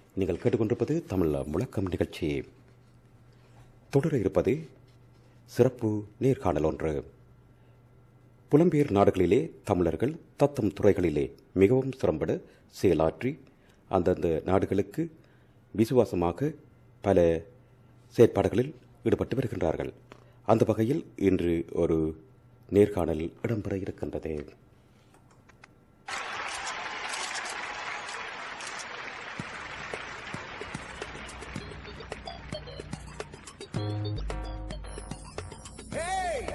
நீங்கள் கேட்டுக்கொண்டிருப்பது தமிழ் முழக்கம் நிகழ்ச்சி தொடர இருப்பது சிறப்பு நேர்காணல் ஒன்று புலம்பெயர் நாடுகளிலே தமிழர்கள் தத்தம் துறைகளிலே மிகவும் சிறம்பட செயலாற்றி அந்தந்த நாடுகளுக்கு விசுவாசமாக பல செயற்பாடுகளில் ஈடுபட்டு வருகின்றார்கள் அந்த வகையில் இன்று ஒரு நேர்காணல் இடம்பெற இருக்கின்றது Hey!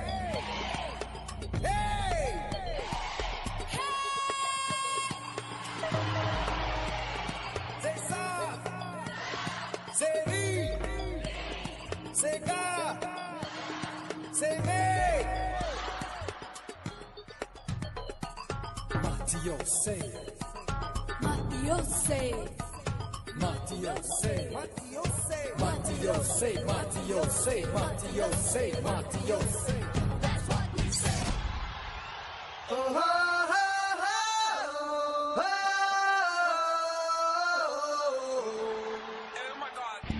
Hey! C'est ça! C'est lui! C'est gars! C'est mec! Matteo say, Matteo say, Matteo say, Matteo say, Matteo say, Matteo say, Matteo say, Matteo say. Oh, oh, oh, oh, oh, oh my God.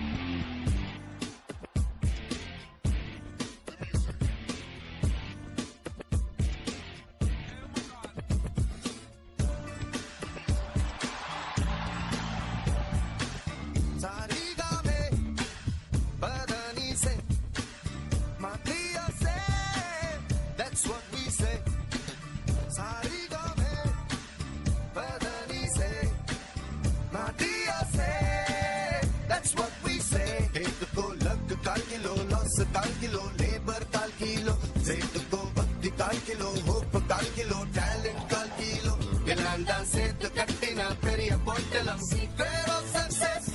Sariga me, badani se, Matia se, that's what we say. Sariga me, badani se, Matia se, that's what we say. एक को लग काल किलो लॉस काल किलो लेबर काल किलो जेट को भक्ति काल किलो होप काल किलो टैलेंट काल किलो இலாண்டா சேர்த்து கட்டின பெரிய பொட்டலம் Square of success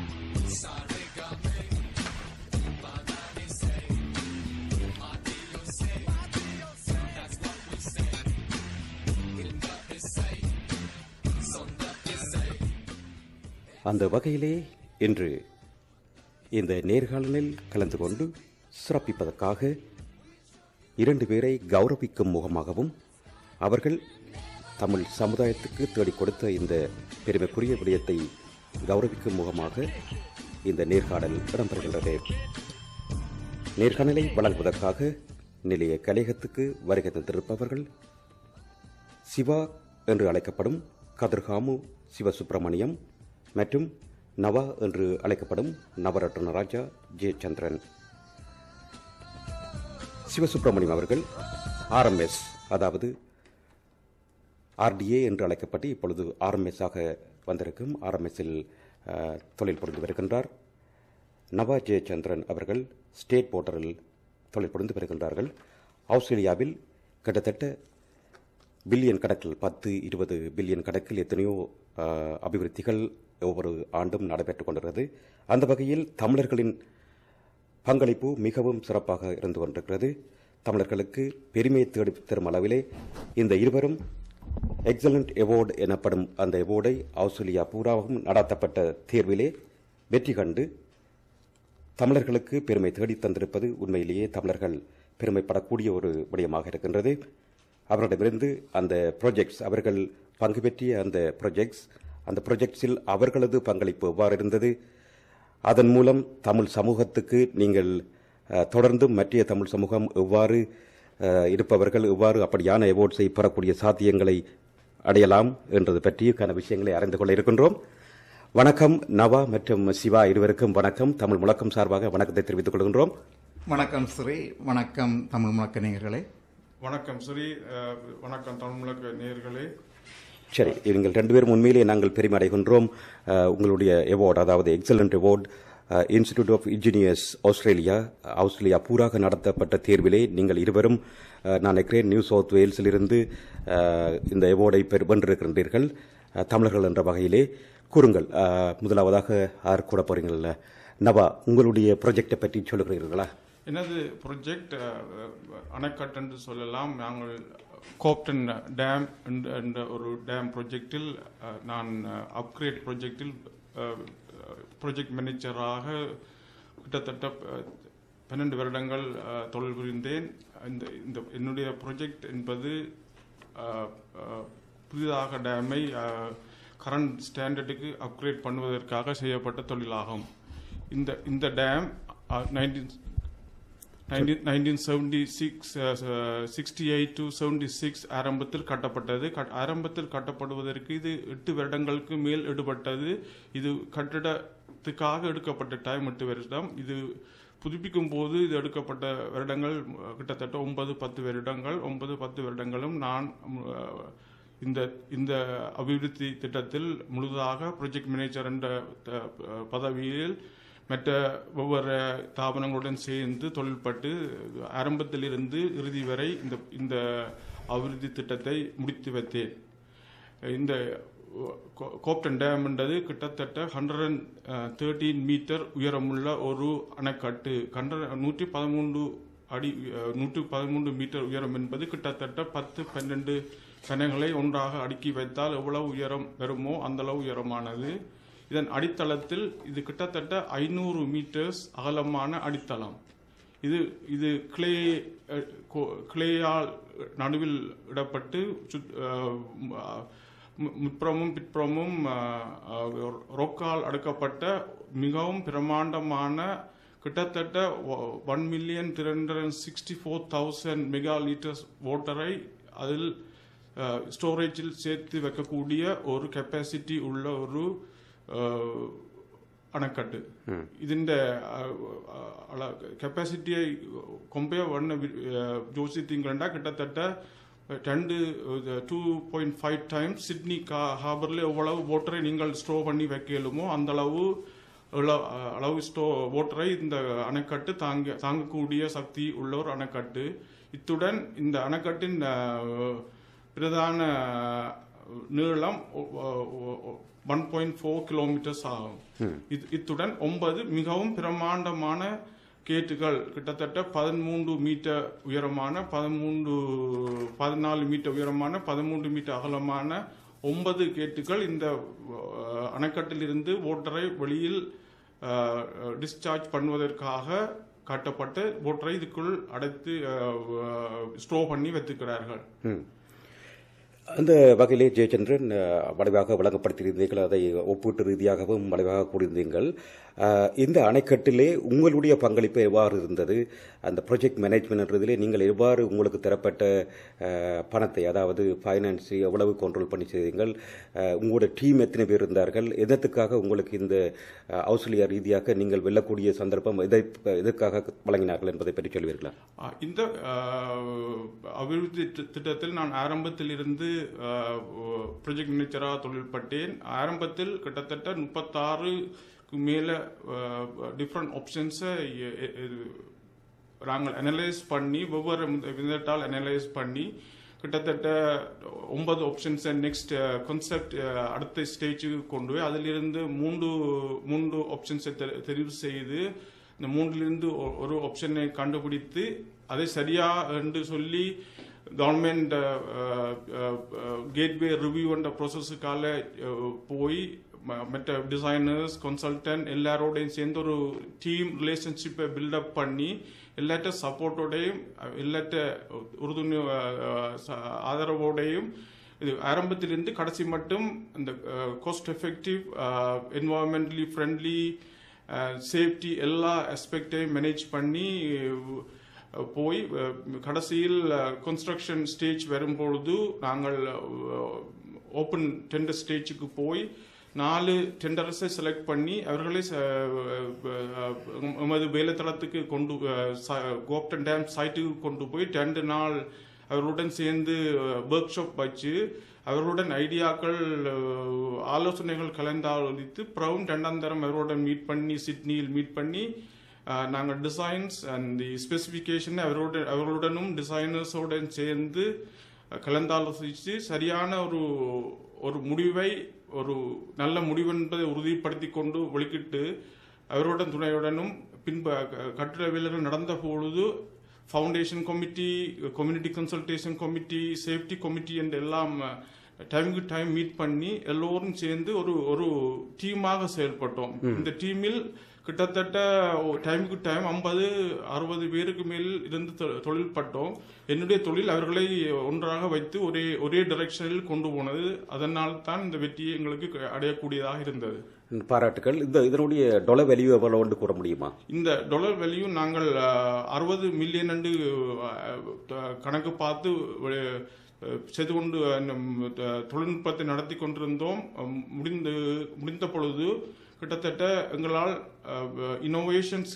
அந்த வகையிலே இன்று இந்த நேர்காணலில் கலந்து கொண்டு சிறப்பிப்பதற்காக இரண்டு பேரை கௌரவிக்கும் முகமாகவும் அவர்கள் தமிழ் சமுதாயத்துக்கு தேடிக் கொடுத்த இந்த பெருமைக்குரிய விடயத்தை கௌரவிக்கும் முகமாக இந்த நேர்காணல் இடம்பெறுகின்றது நேர்காணலை வழங்குவதற்காக நிலைய கலையகத்துக்கு வருகை தந்திருப்பவர்கள் சிவா என்று அழைக்கப்படும் கதிர்காமு சிவசுப்பிரமணியம் மற்றும் நவா என்று அழைக்கப்படும் நவரத்ன ராஜா ஜே சந்திரன் சிவசுப்பிரமணியம் அவர்கள் ஆர்எம்எஸ் அதாவது ஆர்டிஏ என்று அழைக்கப்பட்டு இப்பொழுது ஆர்எம்எஸ் ஆக வந்திருக்கும் ஆர்எம்எஸ்ஸில் தொழில் புரிந்து வருகின்றார் நவா ஜெயச்சந்திரன் அவர்கள் ஸ்டேட் போர்ட்டரில் தொழில் புரிந்து வருகின்றார்கள் ஆஸ்திரேலியாவில் கிட்டத்தட்ட பில்லியன் கணக்கில் பத்து இருபது பில்லியன் கணக்கில் எத்தனையோ அஹ், அபிவிருத்திகள் ஒவ்வொரு ஆண்டும் நடைபெற்றுக் கொண்டிருக்கிறது அந்த வகையில் தமிழர்களின் பங்களிப்பு மிகவும் சிறப்பாக இருந்து கொண்டிருக்கிறது தமிழர்களுக்கு பெருமையை தேடி தரும் அளவிலே இந்த இருவரும் எக்ஸலண்ட் அவார்டு எனப்படும் அந்த அவார்டை ஆஸ்திரேலியா பூராவும் நடத்தப்பட்ட தேர்விலே வெற்றி கண்டு தமிழர்களுக்கு பெருமை தேடி தந்திருப்பது உண்மையிலேயே தமிழர்கள் பெருமைப்படக்கூடிய ஒரு விடயமாக இருக்கின்றது அவர்களிடமிருந்து அந்த ப்ராஜெக்ட்ஸ் அவர்கள் பங்கு பெற்றிய அந்த ப்ராஜெக்ட்ஸ் அந்த ப்ராஜெக்ட்ஸில் அவர்களது பங்களிப்பு எவ்வாறு இருந்தது அதன் மூலம் தமிழ் சமூகத்துக்கு நீங்கள் அஹ், தொடர்ந்தும் மற்ற தமிழ் சமூகம் எவ்வாறு அஹ், இருப்பவர்கள் எவ்வாறு அப்படியான அவார்ட்ஸை பெறக்கூடிய சாத்தியங்களை அடையலாம் என்றது பற்றிய விஷயங்களை அறிந்து கொள்ள இருக்கின்றோம் வணக்கம் நவா மற்றும் சிவா இருவருக்கும் வணக்கம் தமிழ் முழக்கம் சார்பாக வணக்கத்தை தெரிவித்துக் கொள்கின்றோம் வணக்கம் ஸ்ரீ வணக்கம் தமிழ் முழக்க நேயர்களே வணக்கம் ஸ்ரீ அஹ், வணக்கம் தமிழ் முழக்க நேயர்களே சரி நீங்கள் ரெண்டு பேரும் உண்மையிலேயே நாங்கள் பெருமை அடைகின்றோம் அஹ், உங்களுடைய அவார்டு அதாவது excellent award institute of engineers Australia Australia பூராக நடத்தப்பட்ட தேர்விலே நீங்கள் இருவரும் அஹ், நான் நினைக்கிறேன் நியூ சவுத் வேல்ஸிலிருந்து அஹ், இந்த அவார்டை பெறு வென்றிருக்கின்றீர்கள் அஹ், தமிழர்கள் என்ற வகையிலே கூறுங்கள் அஹ், முதலாவதாக யார் கூட போறீங்கள்ல நவா உங்களுடைய ப்ராஜெக்டை பற்றி சொல்லுகிறீர்களா எனது ப்ரொஜெக்ட் அணைக்கட்டு என்று சொல்லலாம் நாங்கள் கோப்டன் டேம் என்ற- என்ற ஒரு டேம் ப்ரொஜெக்டில் அஹ், நான் அப்கிரேட் ப்ரொஜெக்டில் ப்ரொஜெக்ட் மேனேஜராக கிட்டத்தட்ட அஹ், பன்னெண்டு வருடங்கள் அஹ், தொழில் புரிந்தேன் இந்த இந்த என்னுடைய ப்ரொஜெக்ட் என்பது அஹ், அஹ், புதிதாக டேமை அஹ், கரண்ட் ஸ்டாண்டர்டுக்கு அப்கிரேட் பண்ணுவதற்காக செய்யப்பட்ட தொழிலாகும் இந்த இந்த dam nineteen nineteen seventy six sixty eight to seventy six ஆரம்பத்தில் கட்டப்பட்டது கட்- ஆரம்பத்தில் கட்டப்படுவதற்கு இது எட்டு வருடங்களுக்கு மேல் எடுபட்டது இது கட்டிடத்துக்காக எடுக்கப்பட்ட டைம் எட்டு வருடம் இது புதுப்பிக்கும் போது இது எடுக்கப்பட்ட வருடங்கள் அஹ், கிட்டத்தட்ட ஒன்பது பத்து வருடங்கள் ஒன்பது பத்து வருடங்களும் நான் அஹ், இந்த இந்த அபிவிருத்தி திட்டத்தில் முழுதாக ப்ராஜெக்ட் மேனேஜர் என்ற த- பதவியில் மற்ற ஒவ்வொரு தாபனங்களுடன் சேர்ந்து தொழில்பட்டு ஆரம்பத்திலிருந்து இறுதி வரை இந்த இந்த அபிவிருத்தி திட்டத்தை முடித்து வைத்தேன் இந்த கோ- கோப்டன் டேம் என்றது கிட்டத்தட்ட ஹண்ட்ரட் அண்ட் தேர்ட்டீன் மீட்டர் உயரமுள்ள ஒரு அணைக்கட்டு கண்ட நூற்றி பதிமூன்று அடி அஹ், நூற்றி பதிமூன்று மீட்டர் உயரம் என்பது கிட்டத்தட்ட பத்து பன்னெண்டு கணைகளை ஒன்றாக அடுக்கி வைத்தால் எவ்வளவு உயரம் வருமோ அந்த அளவு உயரமானது இதன் அடித்தளத்தில் இது கிட்டத்தட்ட ஐநூறு மீட்டர்ஸ் அகலமான அடித்தளம் இது இது கிளே அஹ், கோ- கிளேயால் நடுவில் இடப்பட்டு சுத்- அஹ், மு- முற்புறமும் பிற்புறமும் அஹ், அஹ், ரொக்கால் அடுக்கப்பட்ட மிகவும் பிரமாண்டமான கிட்டத்தட்ட one million three hundred sixty four thousand mega litres வாட்டரை அதில் ஸ்டோரேஜில் சேர்த்து வைக்கக்கூடிய ஒரு கெப்பாசிட்டி உள்ள ஒரு அஹ், அணைக்கட்டு ഇതിന്റെ കപ്പാസിറ്റിയെ കൊമ്പയർ വണ്ണ ജോസിത്തിങ്കണ്ട കിട്ടത്തട്ട രണ്ട് two point five times Sydney ஹார்பரில் எவ்வளவு வாட்டரை நீங்கள் ஸ்டோர் பண்ணி வைக்கலுமோ அந்த அளவு அள- அளவு ஸ்டோ வாட்டரை இந்த அணைக்கட்டு தாங்க தாங்கக்கூடிய சக்தி உள்ள ஒரு அணைக்கட்டு இத்துடன் இந்த அணைக்கட்டின் அஹ், பிரதான நீளம் ஒன் பாயிண்ட் ஃபோர் கிலோமீட்டர்ஸ் ஆகும் இது- இத்துடன் ஒன்பது மிகவும் பிரமாண்டமான கேட்டுகள் கிட்டத்தட்ட பதிமூன்று மீட்டர் உயரமான பதிமூன்று பதினாலு மீட்டர் உயரமான பதிமூன்று மீட்டர் அகலமான ஒன்பது கேட்டுகள் இந்த அஹ், அணைக்கட்டிலிருந்து ஓட்டரை வெளியில் டிஸ்சார்ஜ் பண்ணுவதற்காக காட்டப்பட்டு ஓட்டரை இதுக்குள் அடைத்து ஸ்டோர் பண்ணி வைத்துக்கிறார்கள் ம். அந்த வகையிலே ஜெயச்சந்திரன் அஹ், வளைவாக விளங்கப்படுத்தியிருந்தீர்கள் அதை ஒப்பீட்டு ரீதியாகவும் வளைவாக கூறியிருந்தீர்கள் அஹ், இந்த அணைக்கட்டிலே உங்களுடைய பங்களிப்பு எவ்வாறு இருந்தது அந்த ப்ராஜெக்ட் மேனேஜ்மெண்ட்றதிலே நீங்கள் எவ்வாறு உங்களுக்கு தரப்பட்ட அஹ், பணத்தை அதாவது ஃபைனான்ஸ் எவ்வளவு கண்ட்ரோல் பண்ணி செய்தீர்கள் அஹ், உங்களோட டீம் எத்தனை பேர் இருந்தார்கள் எதற்காக உங்களுக்கு இந்த அஹ், ஆஸ்திரேலியா ரீதியாக நீங்கள் வெல்லக்கூடிய சந்தர்ப்பம் எதை எதற்காக வழங்கினார்கள் என்பதை பற்றி சொல்வீர்களா ஆ, இந்த ஆ, அபிவிருத்தி தி- திட்டத்தில் நான் ஆரம்பத்தில் இருந்து ப்ராஜெக்ட் மேனேஜராக தொழில்பட்டேன் ஆரம்பத்தில் கிட்டத்தட்ட முப்பத்தாறுக்கு மேல டிஃப்ரெண்ட் ஆப்ஷன்ஸை நாங்கள் அனலைஸ் பண்ணி ஒவ்வொரு விதத்தால் அனலைஸ் பண்ணி கிட்டத்தட்ட ஒன்பது ஆப்ஷன்ஸ் நெக்ஸ்ட் கான்செப்ட் அடுத்த ஸ்டேஜுக்கு கொண்டு போய் அதிலிருந்து மூன்று மூன்று ஆப்ஷன்ஸை தெரிவு செய்து இந்த மூன்றிலிருந்து ஒ- ஒரு ஆப்ஷனை கண்டுபிடித்து அதை சரியா என்று சொல்லி கவர்மெண்ட் கேட்வே ரிவ்யூ என்ற ப்ராசஸுக்கால போய் ம- மற்ற டிசைனர்ஸ் கன்சல்டன்ட் எல்லாரோடையும் சேர்ந்து ஒரு டீம் ரிலேஷன்ஷிப்பை பில்டப் பண்ணி எல்லாட்ட சப்போர்ட்டோடையும் எல்லாட்ட உறுதுணை அஹ், ச- ஆதரவோடையும் இது ஆரம்பத்திலிருந்து கடைசி மட்டும் இந்த cost effective environmentally friendly safety எல்லா ஆஸ்பெக்டையும் மேனேஜ் பண்ணி அஹ், போய் அஹ், கடைசியில் கன்ஸ்ட்ரக்ஷன் ஸ்டேஜ் வரும்பொழுது நாங்கள் ஓப்பன் டெண்டர் ஸ்டேஜுக்கு போய் நாலு டெண்டர்ஸை செலக்ட் பண்ணி அவர்களை ச- அஹ், எமது வேலைத்தளத்துக்கு கொண்டு அஹ், ச- கோப்டன் டேம் சைட்டுக்கு கொண்டு போய் ரெண்டு நாள் அவர்களுடன் சேர்ந்து ஒர்க் ஷாப் வச்சு அவர்களுடன் ஐடியாக்கள் அஹ், ஆலோசனைகள் கலந்தாலோசித்து பிரவுன் ரெண்டாம் தரம் அவர்களுடன் மீட் பண்ணி சிட்னியில் மீட் பண்ணி அஹ், நாங்கள் டிசைன்ஸ் அண்ட் தி ஸ்பெசிஃபிகேஷன் அவர்களுடன் அவர்களுடனும் டிசைனர்ஸோடன் சேர்ந்து அஹ், கலந்தாலோசித்து சரியான ஒரு ஒரு முடிவை ஒரு நல்ல முடிவு என்பதை உறுதிப்படுத்தி கொண்டு வெளிக்கிட்டு அவருடன் துணையுடனும் பின்பு க- கட்டிட வேலைகள் நடந்த பொழுது foundation committee community consultation committee safety committee என்று எல்லாம் டைமுக்கு டைம் மீட் பண்ணி எல்லோரும் சேர்ந்து ஒரு ஒரு டீமாக செயல்பட்டோம் இந்த டீமில் கிட்டத்தட்ட டைமுக்கு டைம் ஐம்பது அறுபது பேருக்கு மேல் இருந்து தொ- தொழில் பட்டோம் என்னுடைய தொழில் அவர்களை ஒன்றாக வைத்து ஒரே ஒரே டைரக்ஷனில் கொண்டு போனது அதனால் தான் இந்த வெற்றியை எங்களுக்கு அடையக்கூடியதாக இருந்தது பாராட்டுகள் இந்த இதனுடைய டொலர் வேல்யூ எவ்வளவு ஒன்று கூற முடியுமா இந்த டாலர் வேல்யூ நாங்கள் அறுபது மில்லியன் என்று அஹ், த- கணக்கு பார்த்து அஹ், செய்து கொண்டு அஹ், நம், த- தொழில்நுட்பத்தை நடத்தி கொண்டிருந்தோம் அஹ், முடிந்து முடிந்த பொழுது கிட்டத்தட்ட எங்களால் இனோவேஷன்ஸ்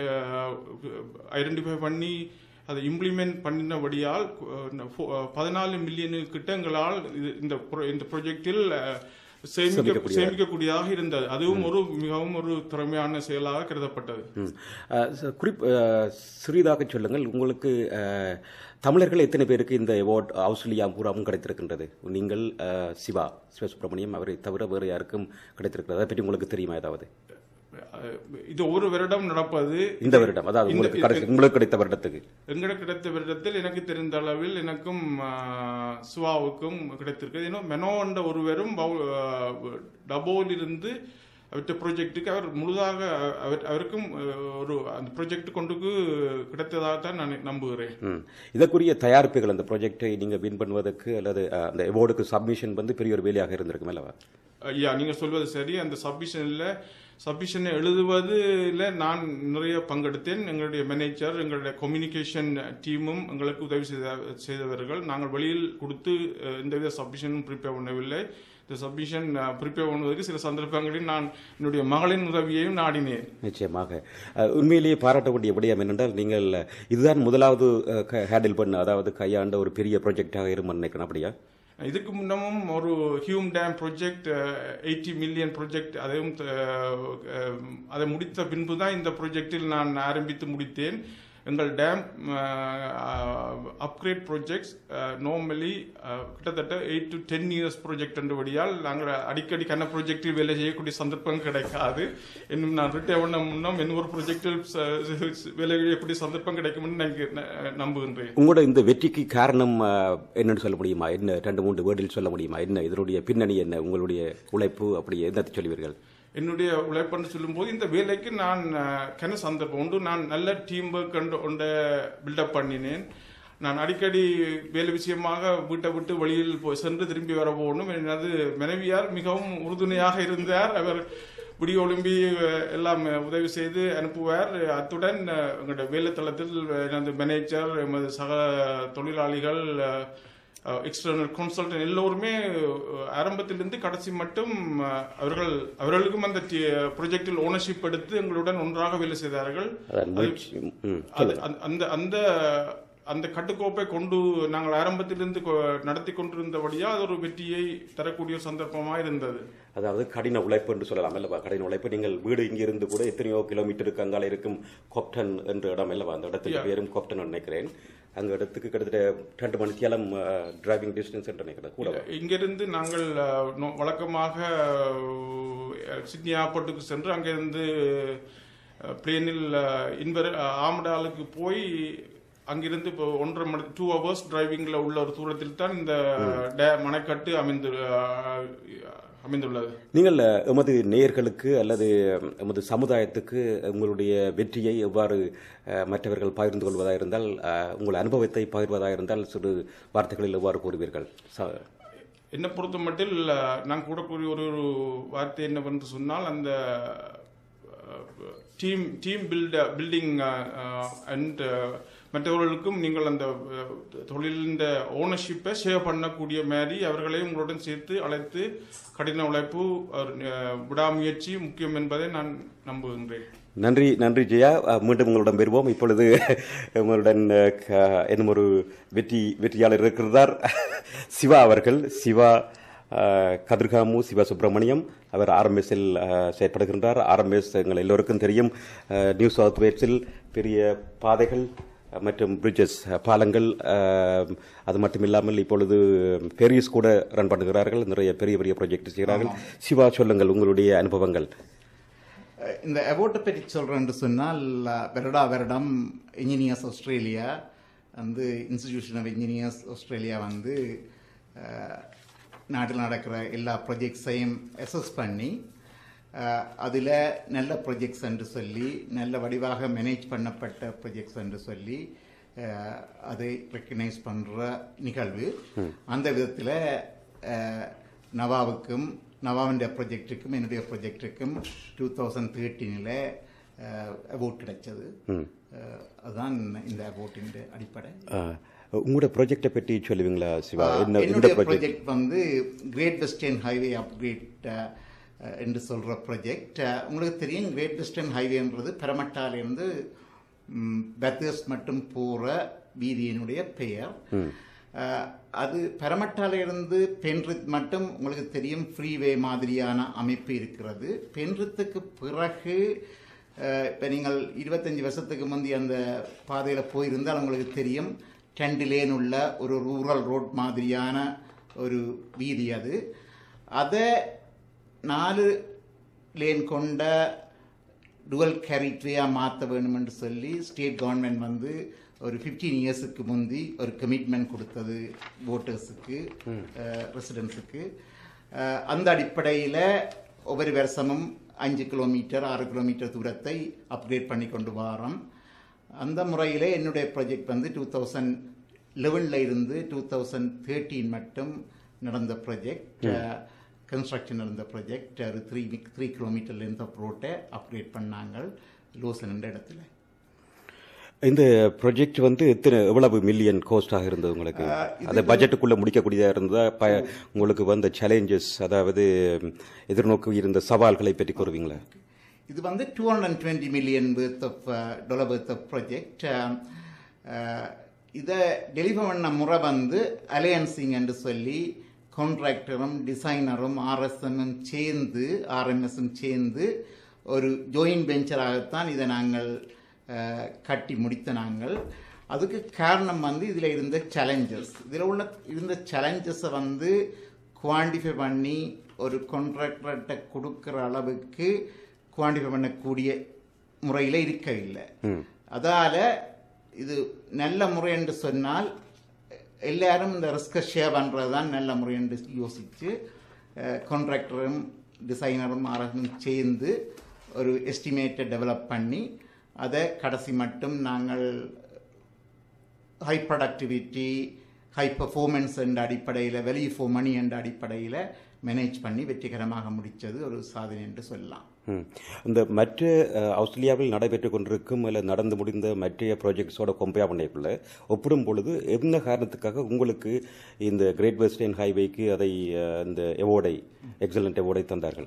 ஐடென்டிஃபை பண்ணி அதை இம்ப்ளிமெண்ட் பண்ணினபடியால் பதினாலு மில்லியனு கிட்ட எங்களால் இது- இந்த pro- இந்த ப்ரொஜெக்டில் சேமிக்க சேமிக்கக்கூடியதாக. சேமிக்கக்கூடியதாக இருந்தது அதுவும் ஒரு மிகவும் ஒரு திறமையான செயலாக கருதப்பட்டது ம். அஹ், ச- குறிப் அஹ், சிறிதாக சொல்லுங்கள் உங்களுக்கு அஹ், தமிழர்கள் எத்தனை பேருக்கு இந்த அவார்ட் ஆஸ்திரேலியா பூராவும் கிடைத்திருக்கின்றது நீங்கள் அஹ், சிவா சிவசுப்ரமணியம் அவரை தவிர வேறு யாருக்கும் கிடைத்திருக்கிறது அதை பற்றி உங்களுக்கு தெரியுமா ஏதாவது அஹ் இது ஒரு வருடம் நடப்பது இந்த வருடம் அதாவது இந்த- உங்களுக்கு கடைசி- உங்களுக்கு கிடைத்த வருடத்துக்கு எங்களுக்கு கிடைத்த வருடத்தில் எனக்கு தெரிந்த அளவில் எனக்கும் ஆஹ், சுவாவுக்கும் கிடைத்திருக்கிறது இன்னும் மெனோ என்ற ஒருவரும் பவு- ஆஹ், டபோலிருந்து அவற்றை ப்ராஜெக்ட்டுக்கு அவர் முழுதாக அவர் அவருக்கும் ஆஹ், ஒரு அந்த ப்ராஜெக்ட் கொண்டு கிடைத்ததாக தான் நான் நம்புகிறேன் ம். இதற்குரிய தயாரிப்புகள் அந்த ப்ராஜெக்டை நீங்க வின் பண்ணுவதற்கு அல்லது அஹ், அந்த அவார்டுக்கு சப்மிஷன் வந்து பெரிய ஒரு வேலையாக இருந்திருக்கும் அல்லவா ஐயா நீங்க சொல்வது சரி அந்த சப்மிஷன்ல சப்மிஷனை எழுதுவதில் நான் நிறைய பங்கெடுத்தேன் எங்களுடைய மேனேஜர் எங்களுடைய கம்யூனிகேஷன் டீமும் எங்களுக்கு உதவி செய்த செய்தவர்கள் நாங்கள் வெளியில் கொடுத்து அஹ், எந்தவித சப்மிஷனும் ப்ரிப்பேர் பண்ணவில்லை இந்த சப்மிஷன் ப்ரிப்பேர் பண்ணுவதற்கு சில சந்தர்ப்பங்களில் நான் என்னுடைய மகளின் உதவியையும் நாடினேன் நிச்சயமாக அஹ், உண்மையிலேயே பாராட்டக்கூடிய விடயம் என்னென்றால் நீங்கள் இதுதான் முதலாவது ஹேண்டில் பண்ண அதாவது கையாண்ட ஒரு பெரிய ப்ராஜெக்டாக இருக்கும் நினைக்கிறேன் அப்படியா இதுக்கு முன்னமும் ஒரு Hume dam project eighty million project அதையும் அஹ், அஹ், அதை முடித்த பின்பு தான் இந்த ப்ராஜெக்டில் நான் ஆரம்பித்து முடித்தேன் எங்கள் டேம் அப்கிரேட் ப்ராஜெக்ட்ஸ் நார்மலி கிட்டத்தட்ட eight to ten years project என்றபடியால் நாங்கள் அடிக்கடி கண்ண ப்ராஜெக்டில் வேலை செய்யக்கூடிய சந்தர்ப்பம் கிடைக்காது இன்னும் நான் ரிட்டையர் பண்ண முன்னம் இன்னொரு ப்ராஜெக்டில் வேலை செய்யக்கூடிய சந்தர்ப்பம் கிடைக்கும் என்று நான் நம்புகின்றேன் உங்களோட இந்த வெற்றிக்கு காரணம் அஹ், என்னன்னு சொல்ல முடியுமா என்ன ரெண்டு மூன்று வேர்டில் சொல்ல முடியுமா என்ன இதனுடைய பின்னணி என்ன உங்களுடைய உழைப்பு அப்படி என்ன சொல்லுவீர்கள் என்னுடைய உழைப்புன்னு சொல்லும்போது இந்த வேலைக்கு நான் அஹ், கன சந்தர்ப்பம் உண்டு நான் நல்ல டீம் ஒர்க் கண்டு ஒன்றை பில்டப் பண்ணினேன் நான் அடிக்கடி வேலை விஷயமாக வீட்டை விட்டு வெளியில் போய் சென்று திரும்பி வர போகணும் எனது மனைவியார் மிகவும் உறுதுணையாக இருந்தார் அவர் விடிய ஒலிம்பி அஹ், எல்லாம் உதவி செய்து அனுப்புவார் அத்துடன் அஹ், எங்களுடைய வேலை தளத்தில் எனது மேனேஜர் எமது சக தொழிலாளிகள் அஹ், எக்ஸ்டர்னல் கன்சல்டன் எல்லோருமே அஹ், ஆரம்பத்திலிருந்து கடைசி மட்டும் அஹ், அவர்கள் அவர்களுக்கும் அந்த ப்ரொஜெக்டில் ஓனர்ஷிப் எடுத்து எங்களுடன் ஒன்றாக வேலை செய்தார்கள் அதான் முயற்சி ம், அது அந்த- அந்த அந்த அந்த கட்டுக்கோப்பை கொண்டு நாங்கள் ஆரம்பத்திலிருந்து கொ- நடத்தி கொண்டிருந்தபடியா அது ஒரு வெற்றியை தரக்கூடிய ஒரு சந்தர்ப்பமா இருந்தது அதாவது கடின உழைப்பு என்று சொல்லலாம் அல்லவா கடின உழைப்பு நீங்கள் வீடு இங்கிருந்து கூட எத்தனையோ கிலோமீட்டருக்கு அங்கால இருக்கும் கொப்டன் என்ற இடம் அல்லவா அந்த இடத்துக்கு பேரும் கொப்டன் நினைக்கிறேன் அங்க இடத்துக்கு கிட்டத்தட்ட ரெண்டு மணித்தியாலம் டிரைவிங் டிஸ்டன்ஸ் என்று நினைக்கிறேன் கூட இங்கிருந்து நாங்கள் அஹ், நோ- வழக்கமாக அஹ், சிட்னி ஏர்போர்ட்டுக்கு சென்று அங்கிருந்து பிளேனில் இன்வர் ஆமடாலுக்கு போய் அங்கிருந்து இப்போ ஒன்றரை மணி டூ ஹவர்ஸ் டிரைவிங்ல உள்ள ஒரு தூரத்தில் தான் இந்த டேம் அணைக்கட்டு அமைந்து அஹ், அமைந்துள்ளது நீங்கள் அஹ், எமது நேயர்களுக்கு அல்லது எமது சமுதாயத்துக்கு உங்களுடைய வெற்றியை எவ்வாறு அஹ், மற்றவர்கள் பகிர்ந்து கொள்வதாக இருந்தால் அஹ், உங்கள் அனுபவத்தை பகிர்வதாக இருந்தால் சிறு வார்த்தைகளில் எவ்வாறு கூறுவீர்கள் ச- என்னை பொறுத்த மட்டில் அஹ், நான் கூடக்கூடிய ஒரு ஒரு வார்த்தை என்னவென்று சொன்னால் அந்த team team build building and மற்றவர்களுக்கும் நீங்கள் அந்த அஹ், தொழிலின் ஓனர்ஷிப்பை ஷேர் பண்ணக்கூடிய மாதிரி அவர்களையும் உங்களுடன் சேர்த்து அழைத்து கடின உழைப்பு அவர், அஹ், விடாமுயற்சி முக்கியம் என்பதை நான் நம்புகின்றேன் நன்றி நன்றி ஜெயா அஹ், மீண்டும் உங்களிடம் பெறுவோம் இப்பொழுது உங்களுடன் அஹ், க- என்னும் ஒரு வெற்றி வெற்றியாளர் இருக்கிறார் சிவா அவர்கள் சிவா அஹ், கதிர்காமு சிவா சுப்பிரமணியம் அவர் ஆர்எம்எஸ்ஸில் செயற்படுகின்றார் ஆர்எம்எஸ் எங்கள் எல்லோருக்கும் தெரியும் அஹ், நியூ சவுத் வேல்ஸில் பெரிய பாதைகள் அஹ், மற்றும் பிரிட்ஜஸ் பாலங்கள் அஹ், அது மட்டும் இல்லாமல் இப்பொழுது பெரிஸ் கூட ரன் பண்ணுகிறார்கள் நிறைய பெரிய பெரிய ப்ராஜெக்ட் செய்கிறார்கள் சிவா சொல்லுங்கள் உங்களுடைய அனுபவங்கள் அஹ் இந்த அவார்டை பற்றி சொல்கிறேன்னு சொன்னால் அஹ், வருடா வருடம் இன்ஜினியர்ஸ் ஆஸ்திரேலியா வந்து இன்ஸ்டிடியூஷன் ஆஃப் இன்ஜினியர்ஸ் ஆஸ்திரேலியா வந்து அஹ், நாட்டில் நடக்கிற எல்லா ப்ரொஜெக்ட்ஸையும் அசஸ் பண்ணி அதில் நல்ல ப்ரொஜெக்ட்ஸ் என்று சொல்லி நல்ல வடிவாக மேனேஜ் பண்ணப்பட்ட ப்ரொஜெக்ட்ஸ் என்று சொல்லி அஹ், அதை ரெக்கக்னைஸ் பண்ணுற நிகழ்வு அந்த விதத்தில் நவாவுக்கும் நவாவின் ப்ரொஜெக்டுக்கும் என்னுடைய ப்ரொஜெக்டுக்கும் டூ தௌசண்ட் தேர்ட்டீனில் அவார்ட் கிடைச்சது அஹ், அதுதான் இந்த அவார்ட்டின் அடிப்படை அஹ், உங்களோட ப்ராஜெக்டை பற்றி சொல்லுவீங்களா சிவா ஆ, என்ன இந்த என்னுடைய ப்ராஜெக்ட் ப்ராஜெக்ட் வந்து கிரேட் வெஸ்டர்ன் ஹைவே அப்கிரேட் என்று சொல்ற ப்ராஜெக்ட் உங்களுக்கு தெரியும் கிரேட் வெஸ்டர்ன் ஹைவேன்றது பெரமட்டாலிருந்து பெத்தர்ஸ் மட்டும் போற வீதியினுடைய பெயர் ஆ, அது பெரமட்டால இருந்து பென்ரித் மட்டும் உங்களுக்கு தெரியும் ஃப்ரீவே மாதிரியான அமைப்பு இருக்கிறது பென்ரித்துக்கு பிறகு இப்போ நீங்கள் இருபத்தஞ்சி வருஷத்துக்கு முந்தி அந்த பாதையில் போயிருந்தால் உங்களுக்கு தெரியும் ரெண்டு லேன் உள்ள ஒரு ரூரல் ரோட் மாதிரியான ஒரு வீதி அது அதை நாலு லேன் கொண்ட டுவல் கேரிட்வேயாக மாற்ற வேணும் என்று சொல்லி ஸ்டேட் கவர்மெண்ட் வந்து ஒரு ஃபிஃப்டீன் இயர்ஸுக்கு முந்தி ஒரு கமிட்மெண்ட் கொடுத்தது ஓட்டர்ஸுக்கு ரெசிடென்ஸுக்கு அந்த அடிப்படையில் ஒவ்வொரு வருஷமும் அஞ்சு கிலோமீட்டர் ஆறு கிலோமீட்டர் தூரத்தை அப்கிரேட் பண்ணி கொண்டு வாரோம் அந்த முறையில் என்னுடைய ப்ராஜெக்ட் வந்து டூ தௌசண்ட் லெவனில் இருந்து டூ தௌசண்ட் தேர்ட்டீன் மட்டும் நடந்த ப்ராஜெக்ட் கன்ஸ்ட்ரக்ஷன் நடந்த ப்ராஜெக்ட் ஒரு three three kilometre length of ரோட்டை அப்கிரேட் பண்ணாங்க லோசன் என்ற இடத்துல இந்த ப்ராஜெக்ட் வந்து எத்தனை எவ்வளவு மில்லியன் கோஸ்டாக இருந்தது உங்களுக்கு அதை பட்ஜெட்டுக்குள்ள முடிக்கக்கூடியதாக இருந்தா ப உங்களுக்கு வந்த சேலஞ்சஸ் அதாவது எதிர்நோக்கி இருந்த சவால்களை பற்றி கூறுவீங்களா இது வந்து two hundred twenty million worth of dollar worth of project இதை டெலிவர் பண்ண முறை வந்து அலையன்சிங் என்று சொல்லி கான்ட்ராக்டரும் டிசைனரும் ஆர்எஸ்எம்மும் சேர்ந்து ஆர்எம்எஸும் சேர்ந்து ஒரு ஜாயின்ட் வெஞ்சராகத்தான் இதை நாங்கள் அஹ், கட்டி முடித்த நாங்கள் அதுக்கு காரணம் வந்து இதில் இருந்த சேலஞ்சஸ் இதில் உள்ள இருந்த சேலஞ்சஸை வந்து குவான்டிஃபை பண்ணி ஒரு கான்ட்ராக்டர்கிட்ட கொடுக்குற அளவுக்கு குவான்டிஃபை பண்ணக்கூடிய முறையில் இருக்கவில்லை அதால இது நல்ல முறை என்று சொன்னால் எல்லாரும் இந்த ரிஸ்கை ஷேர் பண்ணுறது தான் நல்ல முறை என்று யோசித்து கான்ட்ராக்டரும் டிசைனரும் அரசும் சேர்ந்து ஒரு எஸ்டிமேட்டை டெவலப் பண்ணி அதை கடைசி மட்டும் நாங்கள் ஹை ப்ரொடக்டிவிட்டி ஹை பர்ஃபார்மன்ஸ் என்ற அடிப்படையில் வெளி ஃபார் மணி என்ற அடிப்படையில் மேனேஜ் பண்ணி வெற்றிகரமாக முடித்தது ஒரு சாதனை என்று சொல்லலாம் ம். இந்த மற்ற அஹ், ஆஸ்திரேலியாவில் நடைபெற்றுக் கொண்டிருக்கும் அல்ல நடந்து முடிந்த மற்ற ப்ராஜெக்ட்ஸோட கம்பேர் பண்ணக்குள்ள ஒப்பிடும் பொழுது என்ன காரணத்துக்காக உங்களுக்கு இந்த கிரேட் வெஸ்டர்ன் ஹைவேக்கு அதை அஹ், இந்த எவோர்டை எக்ஸலண்ட் எவோர்டை தந்தார்கள்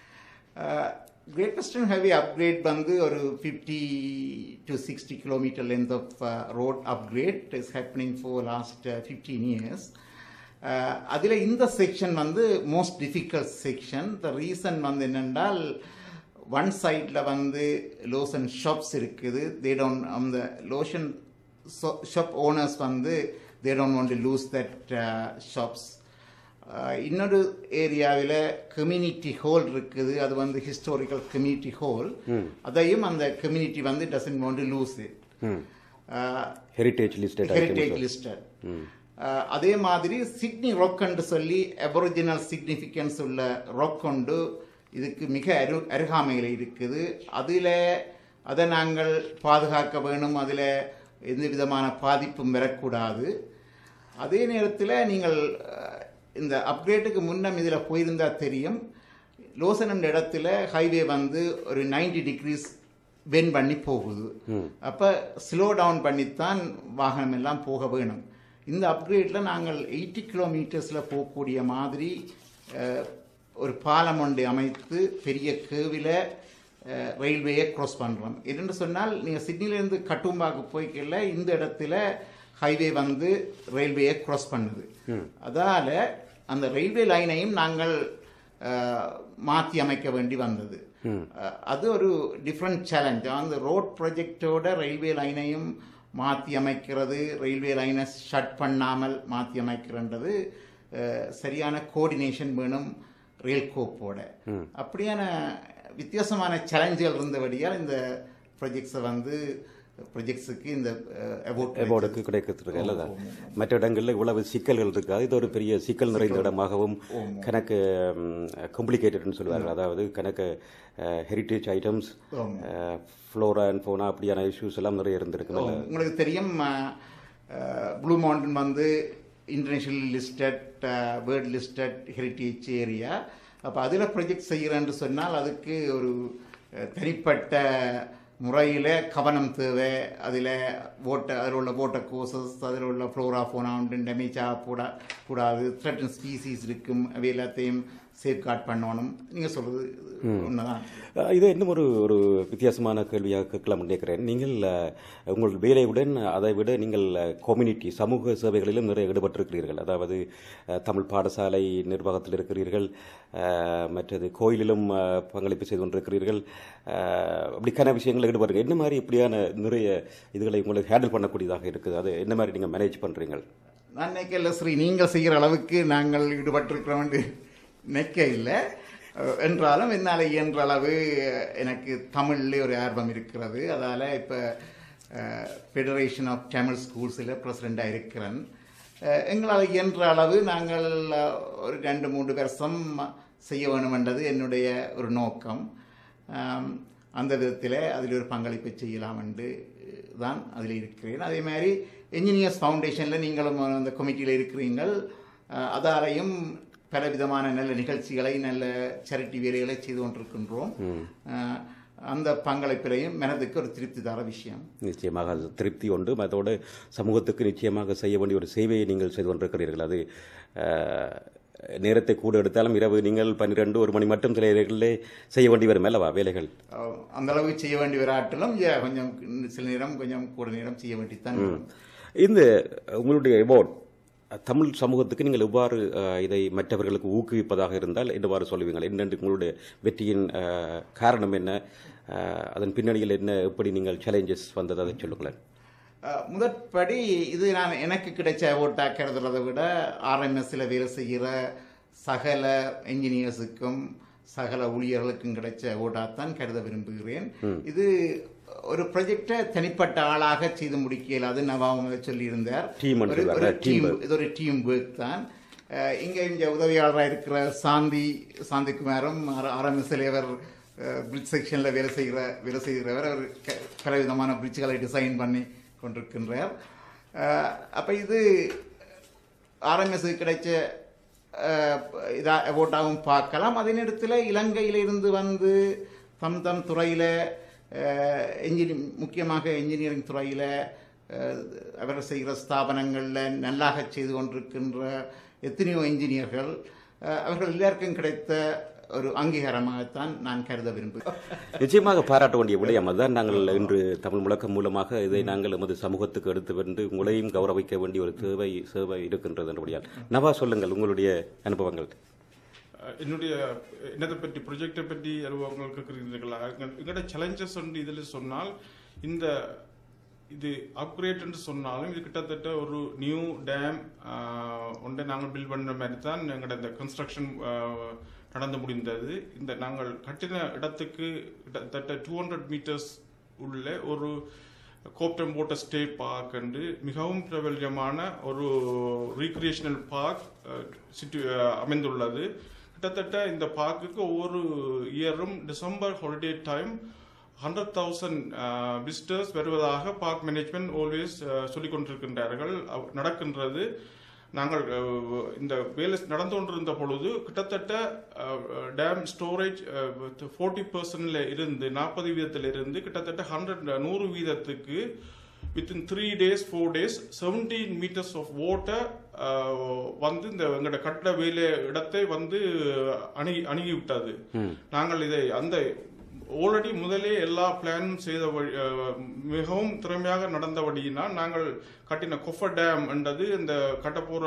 கிரேட் வெஸ்டர்ன் ஹைவே அப்கிரேட் வந்து ஒரு fifty to sixty kilometre length of road upgrade is happening for last fifteen years அதில் இந்த செக்ஷன் வந்து most difficult section the reason வந்து என்னென்றால் ஒன் சைடில் வந்து லோஷன் ஷாப்ஸ் இருக்குது தே டோன்ட் அந்த லோஷன் ஷாப் ஓனர்ஸ் வந்து they don't want to lose that shops இன்னொரு ஏரியாவில் கம்யூனிட்டி ஹோல் இருக்குது அது வந்து ஹிஸ்டாரிக்கல் கம்யூனிட்டி ஹோல் அதையும் அந்த கம்யூனிட்டி வந்து doesn't want to lose it heritage listed heritage listed அதே மாதிரி சிட்னி ரொக்கன்று சொல்லி அபொரிஜினல் சிக்னிஃபிகன்ஸ் உள்ள ரொக்கொண்டு இதுக்கு மிக அரு அருகாமையில் இருக்குது அதில் அதை நாங்கள் பாதுகாக்க வேணும் அதில் எந்த விதமான பாதிப்பும் வரக்கூடாது அதே நேரத்தில் நீங்கள் அஹ், இந்த அப்டேட்டுக்கு முன்னம் இதில் போயிருந்தா தெரியும் லோசன் என்ற இடத்துல ஹைவே வந்து ஒரு 90 டிகிரிஸ் பென் பண்ணி போகுது அப்போ ஸ்லோ டவுன் பண்ணித்தான் வாகனம் எல்லாம் போக வேணும் இந்த அப்கிரேடில் நாங்கள் எயிட்டி கிலோமீட்டர்ஸில் போகக்கூடிய மாதிரி அஹ், ஒரு பாலம் ஒன்றை அமைத்து பெரிய கேவில ரயில்வேயை க்ராஸ் பண்ணுறோம் என்னென்று சொன்னால் நீங்கள் சிட்னிலேருந்து கட்டும்பாக்கு போய்க்கல இந்த இடத்துல ஹைவே வந்து ரயில்வேயை க்ராஸ் பண்ணுது அதால அந்த ரயில்வே லைனையும் நாங்கள் மாற்றி அமைக்க வேண்டி வந்தது அஹ், அது ஒரு டிஃப்ரெண்ட் சேலஞ்ச் அந்த ரோட் ப்ராஜெக்டோட ரயில்வே லைனையும் மாற்றி அமைக்கிறது ரயில்வே லைனை ஷட் பண்ணாமல் மாற்றி அமைக்கிறன்றது அஹ், சரியான கோஆர்டினேஷன் வேணும் ரயில் கோப்போட அப்படியான வித்தியாசமான சேலஞ்சுகள் இருந்தபடியால் இந்த ப்ராஜெக்ட்ஸை வந்து ப்ரொஜெக்ட்ஸுக்கு இந்த அவார்ட் அவார்டுக்கு கிடைக்கிறது அல்லதா மற்ற இடங்களில் இவ்வளவு சிக்கல்கள் இருக்காது இது ஒரு பெரிய சிக்கல் நிறைந்த இடமாகவும் கணக்கு காம்ப்ளிகேட்டட்னு சொல்லுவார்கள் அதாவது கணக்கு heritage items flora and fauna அப்படியான இஷ்யூஸ் எல்லாம் நிறைய இருந்திருக்கு உங்களுக்கு தெரியும் ப்ளூ மவுண்டன் வந்து international listed world listed heritage area அப்போ அதில் ப்ரொஜெக்ட் செய்கிறேன்னு சொன்னால் அதுக்கு ஒரு அஹ், தனிப்பட்ட முறையில் கவனம் தேவை அதில் ஓட்ட அதில் உள்ள ஓட்ட கோர்சஸ் அதில் உள்ள ஃப்ளோரா ஃபோனா டேமேஜ் ஆகக்கூடா கூடாது த்ரெட்டன் ஸ்பீசிஸ் இருக்கும் அவை எல்லாத்தையும் சேஃப்கார்ட் பண்ணணும் நீங்கள் சொல்கிறது உண்மைதான் அஹ் இது இன்னும் ஒரு ஒரு வித்தியாசமான கேள்வியாக கேட்கலாம் நினைக்கிறேன் நீங்கள் அஹ், உங்கள் வேலையுடன் அதை விட நீங்கள் கம்யூனிட்டி சமூக சேவைகளிலும் நிறைய ஈடுபட்டிருக்கிறீர்கள் அதாவது அஹ், தமிழ் பாடசாலை நிர்வாகத்தில் இருக்கிறீர்கள் அஹ், மற்றது கோயிலிலும் அஹ், பங்களிப்பு செய்து கொண்டிருக்கிறீர்கள் அஹ், அப்படிக்கான விஷயங்கள் ஈடுபடுறீங்க என்ன மாதிரி இப்படியான நிறைய இதுகளை உங்களுக்கு ஹேண்டில் பண்ணக்கூடியதாக இருக்குது அது என்ன மாதிரி நீங்கள் மேனேஜ் பண்ணுறீங்க நான் நினைக்கல ஸ்ரீ நீங்கள் செய்கிற அளவுக்கு நாங்கள் ஈடுபட்டிருக்கிறோம் நினைக்க இல்லை அஹ், என்றாலும் என்னால் இயன்ற அளவு அஹ், எனக்கு தமிழ்ல ஒரு ஆர்வம் இருக்கிறது அதால் இப்போ ஃபெடரேஷன் ஆஃப் தமிழ் ஸ்கூல்ஸில் பிரசிடெண்ட்டாக இருக்கிறேன் அஹ், எங்களால் இயன்ற அளவு நாங்கள் அஹ், ஒரு ரெண்டு மூன்று வருஷம் செய்ய வேணுமென்றது என்னுடைய ஒரு நோக்கம் ஆம், அந்த விதத்தில் அதில் ஒரு பங்களிப்பை செய்யலாம் என்று தான் அதில் இருக்கிறேன் அதே மாதிரி என்ஜினியர்ஸ் ஃபவுண்டேஷனில் நீங்களும் அந்த கமிட்டியில் இருக்கிறீர்கள் அஹ், அதாலையும் பல விதமான நல்ல நிகழ்ச்சிகளை நல்ல சேரிட்டி வேலைகளை செய்து கொண்டிருக்கின்றோம் அஹ், அந்த பங்களிப்பிலையும் மனதுக்கு ஒரு திருப்தி தர விஷயம் நிச்சயமாக அது திருப்தி உண்டு அதோடு சமூகத்துக்கு நிச்சயமாக செய்ய வேண்டிய ஒரு சேவையை நீங்கள் செய்து கொண்டிருக்கிறீர்கள் அது அஹ், நேரத்தை கூட எடுத்தாலும் இரவு நீங்கள் பன்னிரெண்டு ஒரு மணி மட்டும் சில இடங்களிலே செய்ய வேண்டி வரும் அல்லவா வேலைகள் அஹ், அந்த அளவுக்கு செய்ய வேண்டிய ஒரு ஆட்டிலும் yeah, கொஞ்சம் சில நேரம் கொஞ்சம் கூட நேரம் செய்ய வேண்டித்தான் வரும். இந்த உங்களுடைய அவார்ட் தமிழ் சமூகத்துக்கு நீங்கள் எவ்வாறு அஹ், இதை மற்றவர்களுக்கு ஊக்குவிப்பதாக இருந்தால் எவ்வாறு சொல்லுவீங்கள் என்னென்று உங்களுடைய வெற்றியின் அஹ், காரணம் என்ன அஹ், அதன் பின்னணியில் என்ன எப்படி நீங்கள் சேலஞ்சஸ் வந்தது அதை சொல்லுங்களேன் அஹ், முதற்படி இது நான் எனக்கு கிடைச்ச ஓட்டாக்கிறத விட ஆர்எம்எஸ்ல வேலை செய்கிற சகல என்ஜினியர்ஸுக்கும் சகல ஊழியர்களுக்கும் கிடைச்ச ஓட்டாத்தான் கருத விரும்புகிறேன் இது ஒரு ப்ரொஜெக்டை தனிப்பட்ட ஆளாக செய்து முடிக்க இயலாது நவாம சொல்லியிருந்தார் Team ன்னு ஒரு- ஒரு சொல்லுவாங்க, team டீம் work. இது ஒரு டீம் ஒர்க் தான் அஹ், இங்க இங்க உதவியாளராக இருக்கிற சாந்தி சாந்திக்குமாரும் ஆர்எம்எஸ்ல அவர் பிரிட்ஜ் செக்ஷன்ல வேலை செய்கிற வேலை செய்கிறவர் அவர் க- பல விதமான பிரிட்ஜுகளை டிசைன் பண்ணி கொண்டிருக்கின்றார் அஹ், அப்ப இது ஆர்எம்எஸ் கிடைச்ச அஹ், இதா ஓட்டாவும் பார்க்கலாம் அதே நேரத்தில் இலங்கையிலிருந்து வந்து தம் தம் துறையில் என்ஜினி முக்கியமாக என்ஜினியரிங் துறையில் அவர் செய்கிற ஸ்தாபனங்களில் நல்லாக செய்து கொண்டிருக்கின்ற எத்தனையோ என்ஜினியர்கள் அஹ், அவர்கள் எல்லாருக்கும் கிடைத்த ஒரு அங்கீகாரமாகத்தான் நான் கருத விரும்புகிறேன் நிச்சயமாக பாராட்ட வேண்டிய விடயம் அதுதான் நாங்கள் இன்று தமிழ் முழக்கம் மூலமாக இதை நாங்கள் எமது சமூகத்துக்கு எடுத்து வந்து உங்களையும் கௌரவிக்க வேண்டிய ஒரு தேவை சேவை இருக்கின்றது என்றபடியால் நவா சொல்லுங்கள் உங்களுடைய அனுபவங்கள் அஹ் என்னுடைய என்னதை பற்றி ப்ரொஜெக்டை பற்றி அனுபவங்கள் கேட்குறீங்களா எங்களோட சேலஞ்சஸ் வந்து இதில் சொன்னால் இந்த இது அப்கிரேட் என்று சொன்னாலும் இது கிட்டத்தட்ட ஒரு நியூ டேம் ஒன்றை நாங்கள் பில்ட் பண்ண மாதிரி தான் எங்களோட இந்த கன்ஸ்ட்ரக்ஷன் நடந்து முடிந்தது இந்த நாங்கள் கட்டின இடத்துக்கு கிட்டத்தட்ட டூ ஹண்ட்ரட் மீட்டர்ஸ் உள்ள ஒரு கோப்டம் வாட்டர் ஸ்டேட் பார்க் என்று மிகவும் பிரபல்யமான ஒரு ரீக்ரியேஷனல் பார்க் அமைந்துள்ளது கிட்டத்தட்ட இந்த பார்க்குக்கு ஒவ்வொரு இயரும் December holiday time hundred thousand visitors வருவதாக பார்க் மேனேஜ்மெண்ட் ஆல்வேஸ் சொல்லிக் கொண்டிருக்கின்றார்கள் அவ்- நடக்கின்றது நாங்கள் அஹ், இந்த வேலை நடந்து கொண்டிருந்த பொழுது கிட்டத்தட்ட டேம் ஸ்டோரேஜ் ஃபோர்ட்டி பர்சன்ட்ல இருந்து நாற்பது வீதத்தில் இருந்து கிட்டத்தட்ட ஹண்ட்ரட் நூறு வீதத்துக்கு within three days four days seventeen metres of water வந்து இந்த எங்களோட கட்டிட வேலை இடத்தை வந்து அணுகி அணுகி விட்டது நாங்கள் இதை அந்த ஆல்ரெடி முதலே எல்லா பிளானும் செய்த வழி- அஹ், மிகவும் திறமையாக நடந்தபடியினால் நாங்கள் கட்டின கொஃபர் டேம் என்றது இந்த கட்டப்போற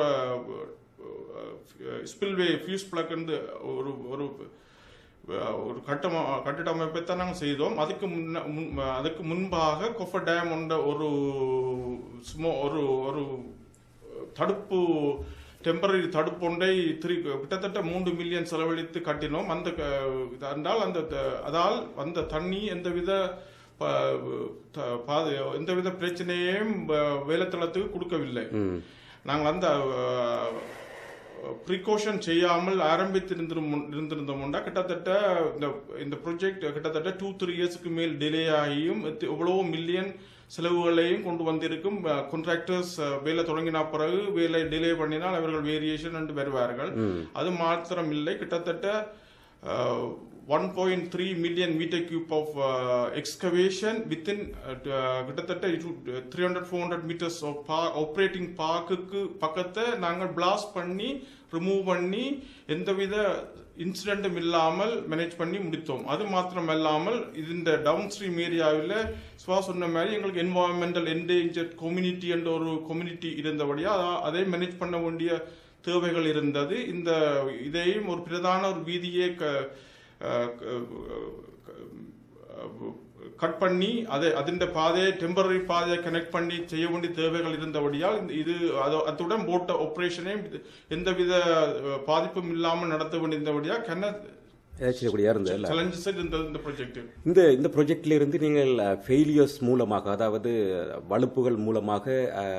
ஸ்பில்வே ஃபியூஸ் பிளக் ஒரு ஒரு அஹ், ஒரு கட்டம கட்டிட அமைப்பை தான் நாங்கள் செய்தோம் அதுக்கு முன்ன முன் அதுக்கு முன்பாக கொஃபர் டேம் என்ற ஒரு ஸ்மோ ஒரு ஒரு தடுப்பு டெம்பரரி தடுப்பு ஒன்றை திரு கிட்டத்தட்ட மூன்று மில்லியன் செலவழித்து கட்டினோம் அந்த க- இது என்றால் அந்த த- அதால் வந்த தண்ணி எந்தவித ப- த- பாது எந்தவித பிரச்சனையும் வ- வேலைத்தளத்துக்கு கொடுக்கவில்லை நாங்கள் அந்த ப்ரிகாஷன் செய்யாமல் ஆரம்பித்திருந்திரும் இருந்திருந்தோம்னா கிட்டத்தட்ட இந்த இந்த ப்ராஜெக்ட் கிட்டத்தட்ட டூ த்ரீ இயர்ஸ்க்கு மேல் டிலே ஆகியும் எத்த- எவ்வளவோ மில்லியன் செலவுகளையும் கொண்டு வந்திருக்கும் கான்ட்ராக்டர்ஸ் வேலை தொடங்கின பிறகு வேலை டிலே பண்ணினால் அவர்கள் வேரியேஷன் என்று வருவார்கள் அது மாத்திரம் இல்லை கிட்டத்தட்ட one point three million metre cube of excavation within கிட்டத்தட்ட three hundred four hundred metres operating பார்க்குக்கு பக்கத்தை நாங்கள் பிளாஸ்ட் பண்ணி ரிமூவ் பண்ணி எந்தவித இன்சிடென்ட்டும் இல்லாமல் மேனேஜ் பண்ணி முடித்தோம் அது மாத்திரம் இல்லாமல் இந்த டவுன் ஸ்ட்ரீம் ஏரியாவில் சுவா சொன்ன மாதிரி எங்களுக்கு என்வாயன்மெண்டல் என்டேஞ்சர் கம்யூனிட்டி என்ற ஒரு கம்யூனிட்டி இருந்தபடியா அத- அதை மேனேஜ் பண்ண வேண்டிய தேவைகள் இருந்தது இந்த இதையும் ஒரு பிரதான ஒரு வீதியை க- அஹ் க- க- கட் பண்ணி அதை அதிண்ட பாதையை டெம்பரரி பாதையை கனெக்ட் பண்ணி செய்ய வேண்டிய தேவைகள் இருந்தபடியால் இந்த- இது அது- அத்துடன் போட்ட ஆபரேஷனையும் இது எந்தவித அஹ், பாதிப்பும் இல்லாமல் நடத்த வேண்டியிருந்தபடியா கன ஏதாச்சும் இருந்தது சேலஞ்சஸ் இருந்தது இந்த ப்ராஜெக்ட் இந்த இந்த ப்ரொஜெக்ட்ல இருந்து நீங்கள் ஃபெயிலியர்ஸ் மூலமாக அதாவது வலுப்புகள் மூலமாக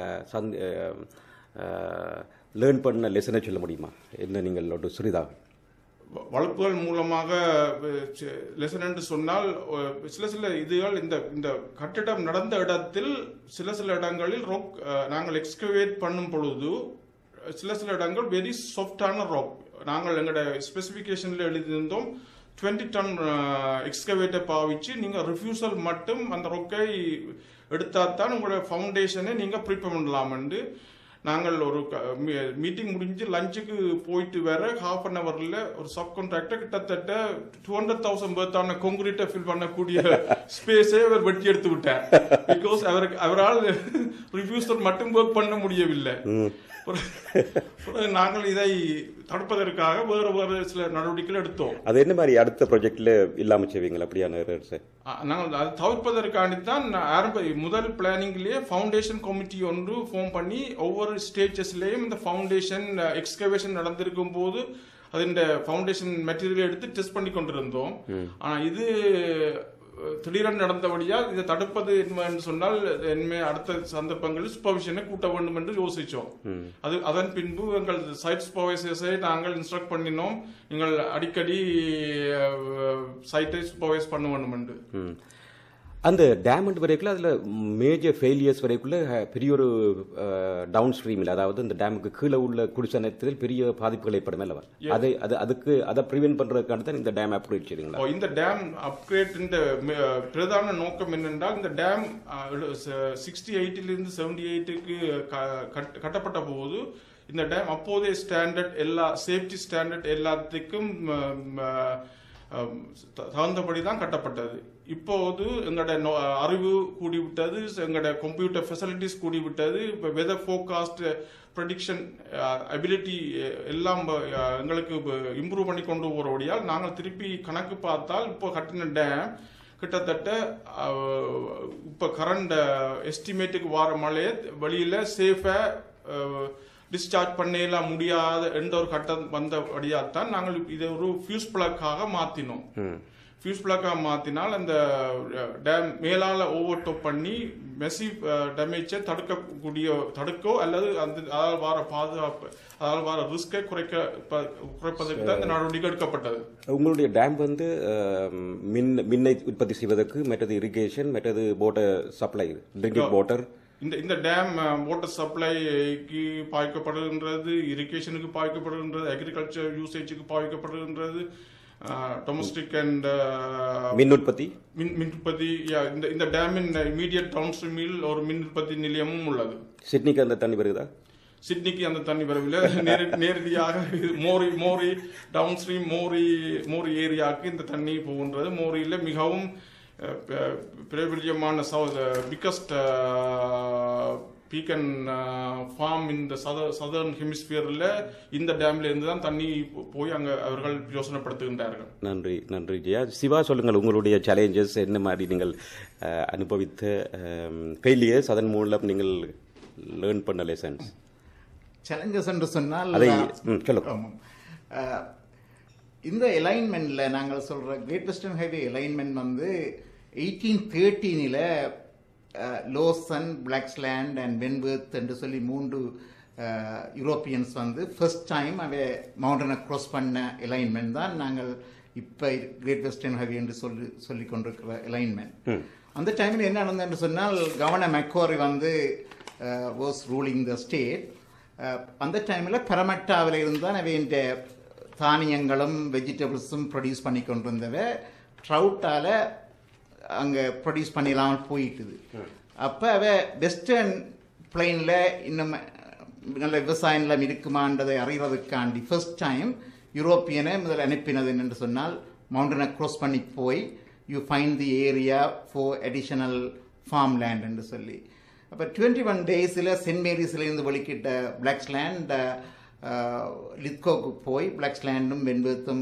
லேர்ன் பண்ண லெசனை சொல்ல முடியுமா என்ன நீங்கள் ஒரு சிறிதாக வ- வளர்ப்புகள் மூலமாக லெசன் என்று சொன்னால் அஹ், சில சில இதுகள் இந்த இந்த கட்டிடம் நடந்த இடத்தில் சில சில இடங்களில் ரொக் அஹ், நாங்கள் எக்ஸ்கவேட் பண்ணும் பொழுது அஹ், சில சில இடங்கள் வெரி சாஃப்டான ராக் நாங்கள் எங்களோட ஸ்பெசிஃபிகேஷன்ல எழுதியிருந்தோம் 20 டன் எக்ஸ்கவேட்டை பாவிச்சு நீங்க ரிஃப்யூசல் மட்டும் அந்த ரொக்கை எடுத்தாதான் உங்களோட ஃபவுண்டேஷனை நீங்க ப்ரிப்பேர் பண்ணலாம் நாங்கள் ஒரு மீட்டிங் முடிஞ்சு லஞ்சுக்கு போயிட்டு வேற ஹாஃப் அன் ஹவர்ல ஒரு சப் கான்ட்ராக்டர் கிட்டத்தட்ட டூ ஹண்ட்ரட் தௌசண்ட் பேர்த்தான கொங்குரீட்டை ஃபில் பண்ணக்கூடிய ஸ்பேஸே அவர் வெட்டி எடுத்து விட்டார் பிகாஸ் அவருக்கு அவரால் ரிவ்யூஸர் மட்டும் ஒர்க் பண்ண முடியவில்லை பிறகு- பிறகு நாங்கள் இதை தடுப்பதற்காக வேறு வேறு சில நடவடிக்கைகள் எடுத்தோம் அது என்ன மாதிரி அடுத்த ப்ரொஜெக்ட்ல இல்லாம செய்வீங்களா அப்படியான errors? அ- நாங்கள் அதை தவிர்ப்பதற்காண்டித்தான் நான் ஆரம்ப முதல் பிளானிங்லேயே ஃபவுண்டேஷன் கமிட்டி ஒன்று ஃபார்ம் பண்ணி ஒவ்வொரு ஸ்டேஜஸ்லேயும் இந்த ஃபவுண்டேஷன் எக்ஸ்கவேஷன் நடந்திருக்கும் போது அதிண்ட ஃபவுண்டேஷன் மெட்டீரியல் எடுத்து டெஸ்ட் பண்ணி கொண்டிருந்தோம் ஆனா இது அஹ், திடீரென நடந்தபடியால் இதை தடுப்பது என்று சொன்னால் இனிமே அடுத்த சந்தர்ப்பங்களில் சூப்பர்விஷனை கூட்ட வேண்டும் என்று யோசிச்சோம் அது அதன் பின்பு எங்கள் சைட் சூப்பர்வைசர்ஸை நாங்கள் இன்ஸ்ட்ரக்ட் பண்ணினோம் நீங்கள் அடிக்கடி சைட்டை சூப்பர்வைஸ் பண்ண வேண்டும் என்று ம். அந்த டேம் வரைக்குள்ள அதுல மேஜர் ஃபெயிலியர்ஸ் வரைக்குள்ள அஹ், பெரிய ஒரு டவுன் ஸ்ட்ரீமில் அதாவது இந்த டேமுக்கு கீழே உள்ள குடிசனத்தில் பெரிய பாதிப்புகள் ஏற்படும் அல்லவா அதை அது அதுக்கு அதை ப்ரிவென்ட் பண்றதுக்கான தான் இந்த டேம் அப்கிரேட் செய்றீங்களா ஓ, இந்த டேம் அப்கிரேட் இந்த ம- பிரதான நோக்கம் என்னென்றால் இந்த டேம் சிக்ஸ்டி எயிட்டிலிருந்து செவன்டி எயிட்டுக்கு கட்டப்பட்ட போது இந்த டேம் அப்போதைய ஸ்டாண்டர்ட் எல்லா சேஃப்டி ஸ்டாண்டர்ட் எல்லாத்துக்கும் தகுந்தபடி தான் கட்டப்பட்டது இப்போது எங்களோட நோ- அறிவு கூடிவிட்டது எங்களோட கம்ப்யூட்டர் ஃபெசிலிட்டிஸ் கூடிவிட்டது இப்போ வெதர் ஃபோகாஸ்ட் ப்ரெடிக்ஷன் அபிலிட்டி எல்லாம் அஹ், எங்களுக்கு இம்ப்ரூவ் பண்ணி கொண்டு போகிறபடியால் நாங்கள் திருப்பி கணக்கு பார்த்தால் இப்போ கட்டின டேம் கிட்டத்தட்ட அஹ், இப்போ கரண்ட் எஸ்டிமேட்டுக்கு வர மழையை வெளியில் சேஃபாக டிஸ்சார்ஜ் பண்ணலாம் முடியாத எந்த ஒரு கட்டம் வந்தபடியால் தான் நாங்கள் இதை ஒரு ஃபியூஸ் பிளக்காக மாற்றினோம் ஃபியூஸ் பிளக்காக மாற்றினால் அந்த டேம் மேலால ஓவர் டோப் பண்ணி மெசிவ் டேமேஜை தடுக்கக்கூடிய தடுக்கோ அல்லது அந்த அதால் வர பாதுகாப்பு அதால் வர ரிஸ்கை குறைக்க ப- குறைப்பதற்கு தான் இந்த நடவடிக்கை எடுக்கப்பட்டது உங்களுடைய டேம் வந்து அஹ், மின் மின்னை உற்பத்தி செய்வதற்கு மற்றது இரிகேஷன் மற்றது வாட்டர் சப்ளை ட்ரிங்கிங் வாட்டர் இந்த இந்த டேம் வாட்டர் சப்ளைக்கு பாய்க்கப்படுகின்றது இரிகேஷனுக்கு பாய்க்கப்படுகின்றது அக்ரிகல்ச்சர் யூசேஜுக்கு பாய்க்கப்படுகின்றது டொமஸ்டிக் அண்ட் மின் உற்பத்தி மின் மின் உற்பத்தி yeah, இந்த இந்த டேமின் இமீடியட் டவுன் ஸ்ட்ரீமில் ஒரு மின் உற்பத்தி நிலையமும் உள்ளது சிட்னிக்கு அந்த தண்ணி வருதா சிட்னிக்கு அந்த தண்ணி வரவில்லை நேர- நேரடியாக இது மோரி மோரி டவுன் ஸ்ட்ரீம் மோரி மோரி ஏரியாவுக்கு இந்த தண்ணி போகின்றது மோரியில் மிகவும் அஹ், ப- பிரபல்யமான பிக்கஸ்ட் பீக்கன் ஃபார்ம் இந்த சத சதர்ன் ஹெமிஸ்பியரில் இந்த டேம்ல இருந்து தான் தண்ணி போ- போய் அங்கே அவர்கள் யோசனைப்படுத்துகின்றார்கள் நன்றி நன்றி ஜெயா சிவா சொல்லுங்கள் உங்களுடைய சேலஞ்சஸ் என்ன மாதிரி நீங்கள் அஹ், அனுபவித்த ஃபெயிலியர்ஸ் அதன் மூலம் நீங்கள் லேர்ன் பண்ண லெசன்ஸ் சேலஞ்சஸ் என்று சொன்னால் அதை ம், சொல்லுங்க ஆமாம். அஹ், இந்த எலைன்மெண்ட்ல நாங்கள் சொல்ற கிரேட் வெஸ்டர்ன் ஹைவே எலைன்மெண்ட் வந்து எயிட்டீன் தேர்ட்டீனில் லோசன் பிளாக்ஸ்லேண்ட் அண்ட் வென்வர்த் என்று சொல்லி மூன்று யூரோப்பியன்ஸ் வந்து ஃபர்ஸ்ட் டைம் அவை மவுண்டனை க்ராஸ் பண்ண எலைன்மெண்ட் தான் நாங்கள் இப்போ கிரேட் வெஸ்டர்ன் ஹைவே என்று சொல்லி சொல்லி கொண்டிருக்கிற எலைன்மெண்ட் அந்த டைமில் என்ன நடந்ததுன்னு சொன்னால் கவர்னர் மெக்கோரி வந்து வாஸ் ரூலிங் த ஸ்டேட் அந்த டைமில் பரமட்டாவில் இருந்தால் அவையின் தானியங்களும் வெஜிடபிள்ஸும் ப்ரொடியூஸ் பண்ணி கொண்டிருந்தவ ட்ரவுட்டால் அங்கே ப்ரொடியூஸ் பண்ணிடலாமல் போயிட்டுது அப்போ அவ வெஸ்டர்ன் பிளைனில் இன்னும் நல்ல விவசாய நிலம் இருக்குமான்றதை அறிகிறதுக்காண்டி ஃபர்ஸ்ட் டைம் யூரோப்பியனை முதல் அனுப்பினது என்று சொன்னால் மவுண்டனை க்ராஸ் பண்ணி போய் you find the area for additional farm land என்று சொல்லி அப்போ டுவெண்ட்டி ஒன் டேஸில் சென்ட் மேரிஸ்லேருந்து வெளிக்கிட்ட பிளாக்ஸ்லேண்ட் லித்கோக்கு போய் பிளாக்ஸ்லேண்டும் வெண்பத்தும்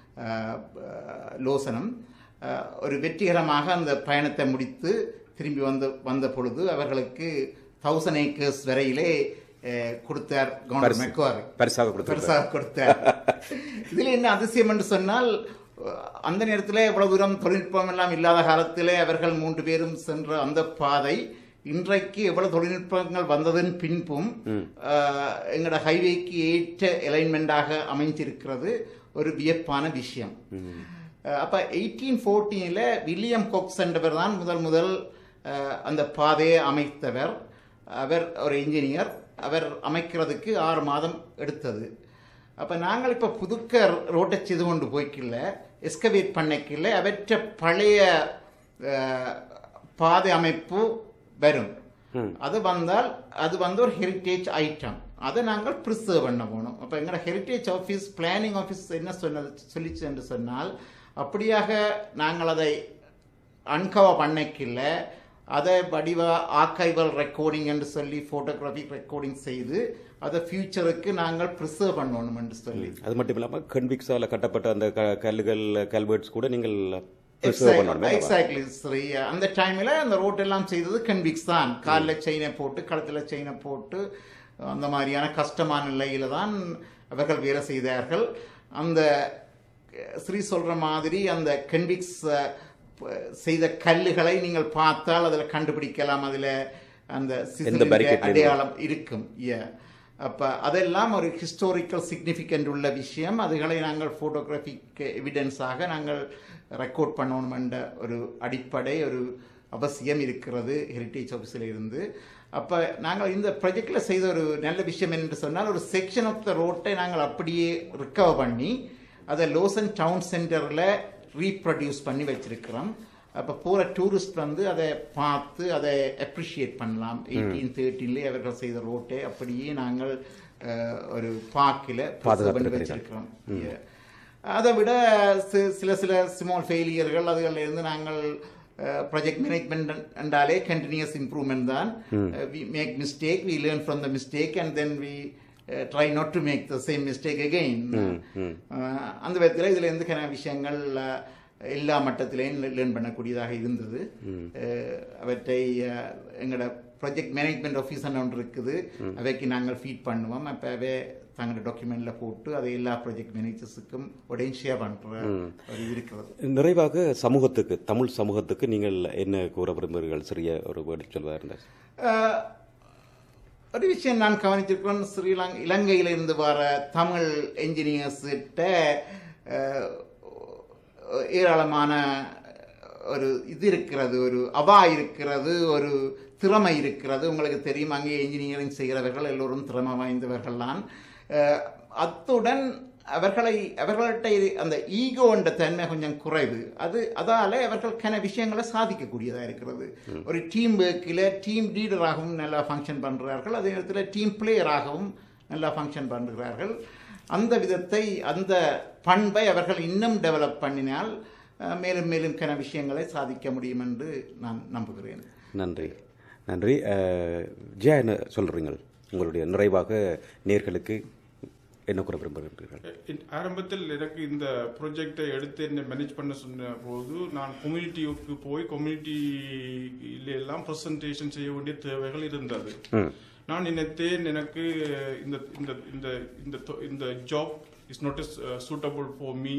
லோசனம் அஹ், ஒரு வெற்றிகரமாக அந்த பயணத்தை முடித்து திரும்பி வந்த வந்த பொழுது அவர்களுக்கு தௌசண்ட் ஏக்கர்ஸ் வரையிலே அஹ், கொடுத்தார் கவர்னர் பரிசு. மெக்வார் பரிசாக கொடுத்திருக்கார். பரிசாக கொடுத்தார் இதில் என்ன அதிசயம் என்று சொன்னால் அஹ், அந்த நேரத்தில் எவ்வளவு தூரம் தொழில்நுட்பம் எல்லாம் இல்லாத காலத்திலே அவர்கள் மூன்று பேரும் சென்ற அந்த பாதை இன்றைக்கு எவ்வளவு தொழில்நுட்பங்கள் வந்ததன் பின்பும் அஹ், எங்களோட ஹைவேக்கு ஏற்ற அலைன்மெண்டாக அமைஞ்சிருக்கிறது ஒரு வியப்பான விஷயம் அஹ், அப்ப எயிட்டீன் ஃபோர்டீனில் வில்லியம் கொக்ஸ் என்றவர் தான் முதல் முதல் அஹ், அந்த பாதையை அமைத்தவர் அவர் ஒரு இன்ஜினியர் அவர் அமைக்கிறதுக்கு ஆறு மாதம் எடுத்தது அப்ப நாங்கள் இப்ப புதுக்க ரோட்டை செய்து கொண்டு போய்க்கில்ல எஸ்கவேட் பண்ணக்கில்ல அவற்ற பழைய அஹ், பாதை அமைப்பு வரும் அது வந்தால் அது வந்து ஒரு ஹெரிட்டேஜ் ஐட்டம் அதை நாங்கள் ப்ரிசர்வ் பண்ண போகணும் அப்போ எங்களோட ஹெரிட்டேஜ் ஆஃபீஸ் பிளானிங் ஆஃபீஸ் என்ன சொன்னது சொல்லிச்சு என்று சொன்னால் அப்படியாக நாங்கள் அதை அன்கவர் பண்ணக்கில்ல அதை வடிவா ஆர்கைவல் ரெக்கார்டிங் என்று சொல்லி ஃபோட்டோகிராஃபிக் ரெக்கார்டிங் செய்து அதை ஃபியூச்சருக்கு நாங்கள் ப்ரிசர்வ் பண்ணணும் என்று சொல்லி அது மட்டும் இல்லாமல் கன்விக்ஸால கட்டப்பட்ட அந்த க- கல்லுகள் கல்வெர்ட்ஸ் கூட நீங்கள் preserve பண்ணணும் அல்லவா? எக்ஸாக்ட்லி சரி அந்த டைம்ல அந்த ரோட் எல்லாம் செய்தது கன்விக்ஸ் தான் காலில் செயினை போட்டு கழுத்துல செயினை போட்டு அந்த மாதிரியான கஷ்டமான நிலையில தான் அவர்கள் வேலை செய்தார்கள் அந்த அஹ், ஸ்ரீ சொல்ற மாதிரி அந்த கன்விக்ஸ் செய்த கல்லுகளை நீங்கள் பார்த்தால் அதில் கண்டுபிடிக்கலாம் அதில் அந்த சிசிலிங்க barricade ல அடையாளம் இருக்கும் Yeah. அப்ப அதெல்லாம் ஒரு ஹிஸ்டாரிக்கல் சிக்னிஃபிகண்ட் உள்ள விஷயம் அதுகளை நாங்கள் போட்டோகிராஃபிக் எவிடன்ஸாக நாங்கள் ரெக்கார்ட் பண்ணணும் என்ற ஒரு அடிப்படை ஒரு அவசியம் இருக்கிறது ஹெரிட்டேஜ் ஆஃபீஸில் இருந்து அப்ப நாங்கள் இந்த ப்ராஜெக்டில் செய்த ஒரு நல்ல விஷயம் என்று சொன்னால் ஒரு செக்ஷன் ஆஃப் த ரோட்டை நாங்கள் அப்படியே ரிக்கவர் பண்ணி அதை லோசன் டவுன் சென்டரில் ரீப்ரொடியூஸ் பண்ணி வச்சிருக்கிறோம் அப்போ போகிற டூரிஸ்ட் வந்து அதை பார்த்து அதை அப்ரிஷியேட் பண்ணலாம் எயிட்டீன் தேர்ட்டீன்லேயே அவர்கள் செய்த ரோட்டை அப்படியே நாங்கள் அஹ், ஒரு பார்க்கில் பண்ணி பாதுகாத்திருக்கிறீர்கள். வச்சிருக்கிறோம் Yeah. அதை விட சி- சில சில ஸ்மால் ஃபெயிலியர்கள் அதுகளில் இருந்து நாங்கள் ப்ராஜெக்ட் மேனேஜ்மெண்ட் என்றாலே கண்டினியூஸ் இம்ப்ரூவ்மெண்ட் தான் we make mistake we learn from the mistake and then we try not to make the same mistake again அந்த விதத்தில் இதில் எந்த கன விஷயங்கள் அஹ், எல்லா மட்டத்திலையும் லேர்ன் பண்ணக்கூடியதாக இருந்தது அஹ், அவற்றை அஹ், எங்களோட ப்ராஜெக்ட் மேனேஜ்மெண்ட் ஆஃபீஸ் ஒன்று இருக்குது அவைக்கு நாங்கள் ஃபீட் பண்ணுவோம் அப்போ அவை தங்களோட டாக்குமெண்ட்ல போட்டு அதை எல்லா ப்ராஜெக்ட் மேனேஜர்ஸுக்கும் உடனே ஷேர் பண்ற ஒரு இது இருக்கிறது நிறைவாக சமூகத்துக்கு தமிழ் சமூகத்துக்கு நீங்கள் என்ன கூற விரும்புகிறீர்கள் சிறிய ஒரு வேர்டு சொல்வதா இருந்தால் அஹ், ஒரு விஷயம் நான் கவனிச்சிருக்கேன் ஸ்ரீலங் இலங்கையில இருந்து வர தமிழ் என்ஜினியர்ஸ் கிட்ட அஹ், ஏராளமான ஒரு இது இருக்கிறது ஒரு அவா இருக்கிறது ஒரு திறமை இருக்கிறது உங்களுக்கு தெரியும் அங்கே இன்ஜினியரிங் செய்கிறவர்கள் எல்லோரும் திறமை வாய்ந்தவர்கள் தான் அஹ், அத்துடன் அவர்களை அவர்கள்ட்ட இது- அந்த ஈகோ என்ற தன்மை கொஞ்சம் குறைவு அது அதால அவர்கள் கன விஷயங்களை சாதிக்கக்கூடியதாக இருக்கிறது ஒரு டீம் ஒர்க்கில் டீம் லீடராகவும் நல்லா ஃபங்க்ஷன் பண்ணுறார்கள் அதே நேரத்தில் டீம் பிளேயராகவும் நல்லா ஃபங்க்ஷன் பண்ணுகிறார்கள் அந்த விதத்தை அந்த பண்பை அவர்கள் இன்னும் டெவலப் பண்ணினால் அஹ், மேலும் மேலும் கன விஷயங்களை சாதிக்க முடியும் என்று நான் நம்புகிறேன் நன்றி நன்றி அஹ், ஜெயா என்ன சொல்றீங்க உங்களுடைய நிறைவாக நேர்களுக்கு என்ன கூற விரும்புகிறீர்கள் இன்- ஆரம்பத்தில் எனக்கு இந்த ப்ரொஜெக்டை எடுத்து என்ன மேனேஜ் பண்ண சொன்ன போது நான் கம்யூனிட்டிக்கு போய் கம்யூனிட்டியில எல்லாம் ப்ரெசன்டேஷன் செய்ய வேண்டிய தேவைகள் இருந்தது ம் நான் நினைத்தேன் எனக்கு இந்த இந்த இந்த இந்த தொ- இந்த job is not suitable for me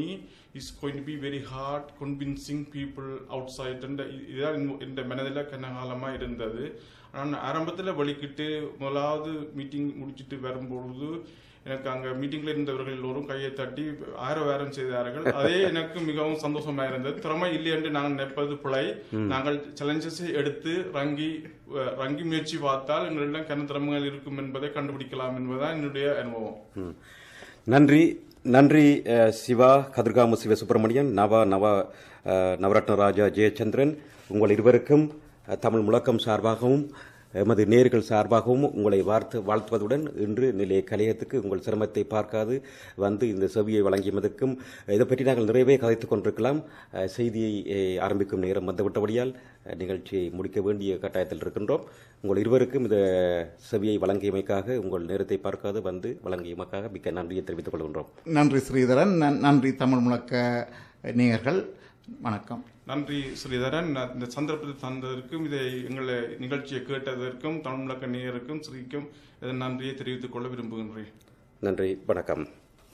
is going to be very hard convincing people outside and இதுதான் இந்த- இந்த மனதில் கனகாலமாக இருந்தது நான் ஆரம்பத்தில் வலிக்கிட்டு முதலாவது மீட்டிங் முடிச்சிட்டு வரும்பொழுது எனக்கு அங்க மீட்டிங்ல இருந்தவர்கள் எல்லோரும் கையை தட்டி ஆர வேரம் செய்தார்கள் அதே எனக்கு மிகவும் சந்தோஷமா இருந்தது திறமை இல்லை என்று நாங்கள் நினைப்பது பிழை நாங்கள் சேலஞ்சஸை எடுத்து ரங்கி அஹ், ரங்கி முயற்சி பார்த்தால் எங்களிடம் கன திறமைகள் இருக்கும் என்பதை கண்டுபிடிக்கலாம் என்பதுதான் என்னுடைய அனுபவம் ம். நன்றி நன்றி அஹ், சிவா கதிர்காமு சிவ சுப்பிரமணியன் நவா நவா அஹ், நவரத்ன ராஜா ஜெயச்சந்திரன் உங்கள் இருவருக்கும் அஹ், தமிழ் முழக்கம் சார்பாகவும் எமது நேர்கள் சார்பாகவும் உங்களை வாழ்த்து வாழ்த்துவதுடன் இன்று நிலைய கலையத்துக்கு உங்கள் சிரமத்தை பார்க்காது வந்து இந்த செவியை வழங்கியதற்கும் இதை பற்றி நாங்கள் நிறையவே கதைத்துக் கொண்டிருக்கலாம் அஹ், செய்தியை அஹ், ஆரம்பிக்கும் நேரம் வந்துவிட்டபடியால் அஹ், நிகழ்ச்சியை முடிக்க வேண்டிய கட்டாயத்தில் இருக்கின்றோம் உங்கள் இருவருக்கும் இந்த செவியை வழங்கியமைக்காக உங்கள் நேரத்தை பார்க்காது வந்து வழங்கியமைக்காக மிக்க நன்றியை தெரிவித்துக் கொள்கின்றோம் நன்றி ஸ்ரீதரன் நன்- நன்றி தமிழ் முழக்க நேயர்கள் வணக்கம் நன்றி ஸ்ரீதரன் நான் இந்த சந்தர்ப்பத்தை தந்ததற்கும் இதை எங்களை நிகழ்ச்சியை கேட்டதற்கும் தமிழ் முழக்க நேயருக்கும் ஸ்ரீக்கும் இதன் நன்றியை தெரிவித்துக் கொள்ள விரும்புகின்றேன் நன்றி வணக்கம்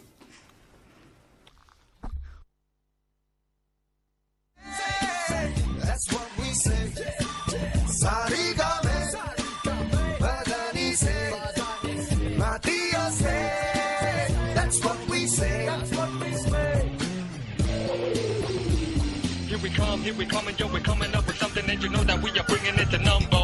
That's what we say. Sarigame, Padanise, Matiase. That's what we say. That's what we say. Here we come, here we come, and yo, we're coming up with something, and you know that we are bringing it to number